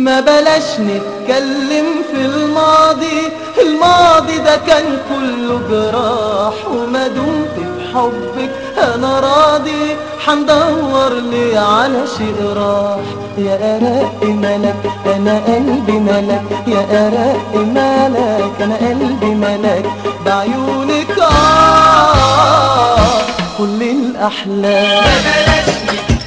ما بلاش نتكلم في الماضي الماضي ده كان كله جراح وما دمت في حبك انا راضي حندور لي على شيء راح يا أراء ملك أنا قلبي ملك يا أراء ملك أنا قلبي ملك بعيونك آه كل الأحلام ما بلاش نتكلم